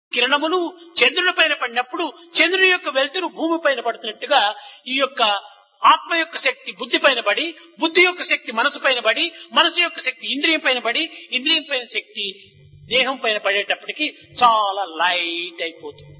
కిరణములు చంద్రుని పైన పడినప్పుడు చంద్రుని యొక్క వెలుతురు భూమి పైన పడుతున్నట్టుగా ఈ యొక్క ఆత్మ యొక్క శక్తి బుద్ధి పైన పడి బుద్ధి యొక్క శక్తి మనసు పైన పడి మనసు యొక్క శక్తి ఇంద్రియం పైన పడి ఇంద్రియం పైన శక్తి దేహం పైన పడేటప్పటికి చాలా లైట్ అయిపోతుంది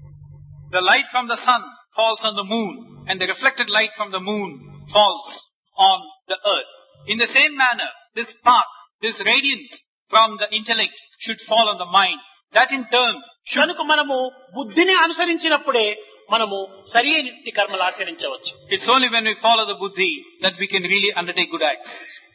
The light from the sun falls on the moon and the reflected light from the moon falls on the earth. In the same manner, this spark, this radiance from the intellect should fall on the mind. That in turn should కనుక మనము బుద్ధిని అనుసరించినప్పుడే మనము సరి అయినటువంటి కర్మలు ఆచరించవచ్చు It's only when we follow the buddhi that we can really undertake good acts.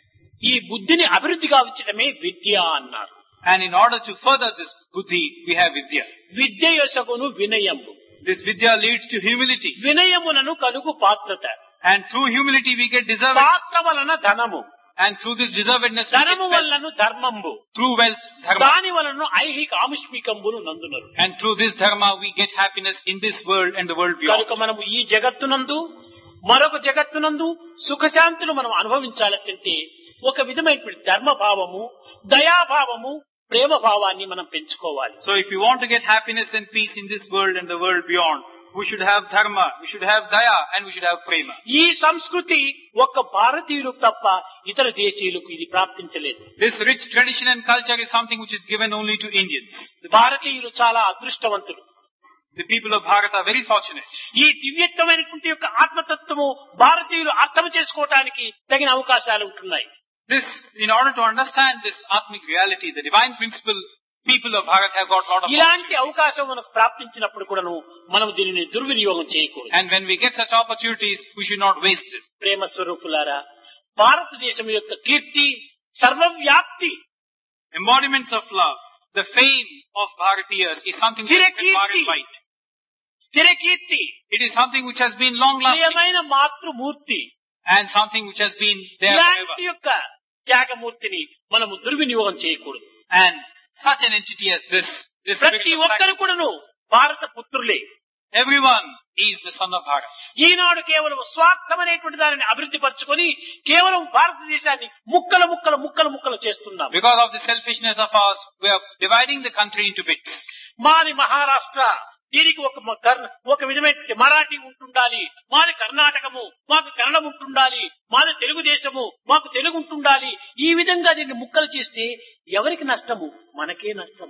ఈ బుద్ధిని అభివృద్ధి గావించడమే విద్య అన్నారు And in order to further this buddhi, we have vidya. విద్య యొసగును వినయము This vidya leads to humility. వినయమునను కలుగు పాత్రత And through humility we get deservedness. పాత్ర వలన ధనము And through this deservedness we ధనము get wealth. వల్లను ధర్మంబు Through wealth, dharma. దాని వలన ఐహిక ఆముష్మికంబును నందునరు And through this dharma we get happiness in this world and the world beyond. కనుక మనము ఈ జగత్తునందు మరొక జగత్తునందు సుఖశాంతులు మనం అనుభవించాలంటే ఒక విధమైనటువంటి ధర్మభావము దయాభావము ప్రేమ భావాన్ని మనం పెంచుకోవాలి So if we want to get happiness and peace in this world and the world beyond, we should have dharma, we should have daya, and we should have prema. ఈ సంస్కృతి ఒక్క భారతీయులకు తప్ప ఇతర దేశీయులకు ఇది ప్రాప్తించలేదు This rich tradition and culture is something which is given only to Indians. భారతీయులు చాలా అదృష్టవంతులు The people of Bharat are very fortunate. ఈ దివ్యత్వమైనటువంటి యొక్క ఆత్మతత్వము భారతీయులు అర్థం చేసుకోవటానికి తగిన అవకాశాలు ఉంటున్నాయి This, in order to understand this Atmic reality, the divine principle, people of Bharat have got a lot of ఇలాంటి opportunities. అవకాశం మనకు ప్రాప్తించినప్పుడు కూడాను మనం దీనిని దుర్వినియోగం చేయకూడదు And when we get such opportunities, we should not waste them. ప్రేమ స్వరూపులారా భారతదేశం యొక్క కీర్తి సర్వవ్యాప్తి Embodiments of love, the fame of Bharatiyas is something that is far and Chirakirti. wide. స్థిర కీర్తి It is something which has been long lasting ప్రియమైన మాతృమూర్తి and something which has been there ఇలాంటి forever. యొక్క త్యాగమూర్తిని మనము దుర్వినియోగం చేయకూడదు And such an entity as this, this spirit ప్రతి of ఒక్కరు sacrifice, కూడాను భారత పుత్రులే everyone is the son of Bharat. ఈనాడు కేవలం స్వార్థమనేటువంటి దానిని అభివృద్ధి పరచుకొని కేవలం భారతదేశాన్ని ముక్కలు ముక్కలు ముక్కలు ముక్కలు చేస్తున్నాం Because of the selfishness of ours, we are dividing the country into bits. మాది మహారాష్ట్ర దీనికి ఒక మ- కర్ణ- ఒక విధమైన మరాఠీ ఉంటుండాలి మాది కర్ణాటకము మాకు కన్నడం ఉంటుండాలి మాది తెలుగుదేశము మాకు తెలుగు ఉంటుండాలి ఈ విధంగా దీన్ని ముక్కలు చేస్తే ఎవరికి నష్టము మనకే నష్టం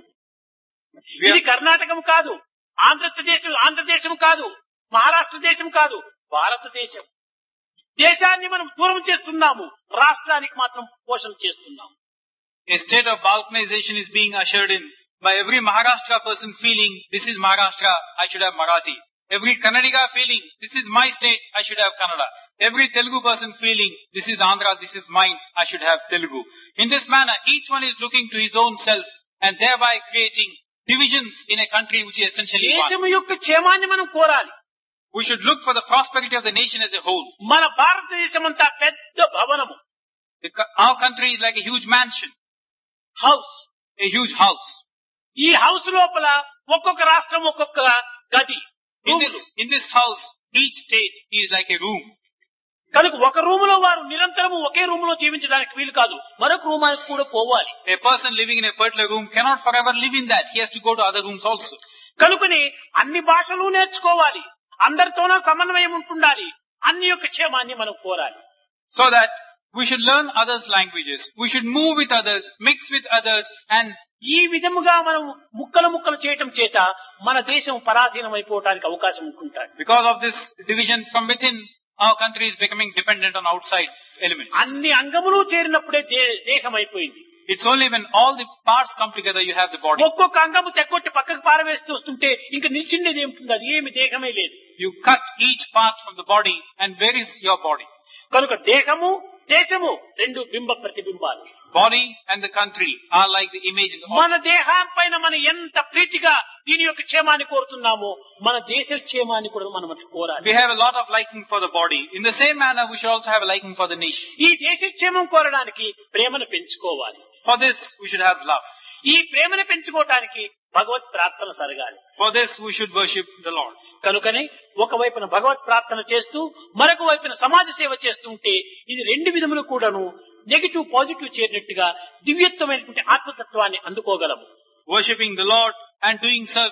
We ఇది are, కర్ణాటకం కాదు ఆంధ్రప్రదేశ్ ఆంధ్రదేశం కాదు మహారాష్ట్ర దేశం కాదు భారతదేశం దేశాన్ని మనం దూరం చేస్తున్నాము రాష్ట్రానికి మాత్రం పోషణ చేస్తున్నాము a state of balkanization is being ushered in by every Maharashtra person feeling, this is Maharashtra, I should have Marathi. Every Kannadiga feeling, this is my state, I should have Kannada. Every Telugu person feeling, this is Andhra, this is mine, I should have Telugu. In this manner, each one is looking to his own self and thereby creating divisions in a country which is essentially one. దేశం యొక్క క్షేమాన్ని మనం కోరాలి We should look for the prosperity of the nation as a whole. మన భారతదేశం అంతా పెద్ద భవనము The co- Our country is like a huge mansion, house a huge house. ఈ హౌస్ లోపల ఒక్కొక్క రాష్ట్రం ఒక్కొక్క గది In రూములు. this, in this house, each state is like a room. కనుక ఒక రూమ్ లో వారు నిరంతరము ఒకే రూమ్ లో జీవించడానికి వీలు కాదు మరొక రూమ్ కూడా పోవాలి A person living in a particular room cannot forever live in that. He has to go to other rooms also. కనుకని అన్ని భాషలు నేర్చుకోవాలి అందరితోనూ సమన్వయం ఉంటుండాలి అన్ని యొక్క క్షేమాన్ని మనం కోరాలి So that we should learn others' languages. We should move with others, mix with others, and ఈ విధముగా మనం ముక్కలు ముక్కలు చేయటం చేత మన దేశం పరాధీనం అయిపోవటానికి అవకాశం ఉంటుంటాడు because of this division from within, our country is becoming dependent on outside elements. అన్ని అంగములు చేరినప్పుడే దే- దేహం అయిపోయింది It's only when all the parts come together you have the body. ఒక్కొక్క అంగము తెక్కొట్టి పక్కకు పారవేస్తూ వస్తుంటే ఇంకా నిల్చిండేది ఏమిటి అది ఏమి దేహమే లేదు You cut each part from the body and where is your body? కనుక దేహము దేశము రెండు బింబ ప్రతిబింబాలు Body and the country are like the image in the మన దేహం పైన మనం ఎంత ప్రీతిగా దీని యొక్క క్షేమాన్ని కోరుతున్నామో మన దేశ క్షేమాన్ని కూడా మనం కోరాలి We have a lot of liking for the body. In the same manner, we should also have a liking for the nation. ఈ దేశ క్షేమం కోరడానికి ప్రేమను పెంచుకోవాలి For this, we should have love. ఈ ప్రేమను పెంచుకోవటానికి భగవత్ ప్రార్థన సరగాలి For this, we should worship the Lord. కనుకనే ఒకవైపున భగవత్ ప్రార్థన చేస్తూ మరొక వైపున సమాజ సేవ చేస్తుంటే ఇది రెండు విధములు కూడాను నెగిటివ్ పాజిటివ్ చేరినట్టుగా దివ్యత్వమైనటువంటి ఆత్మతత్వాన్ని అందుకోగలము Worshipping the Lord and doing service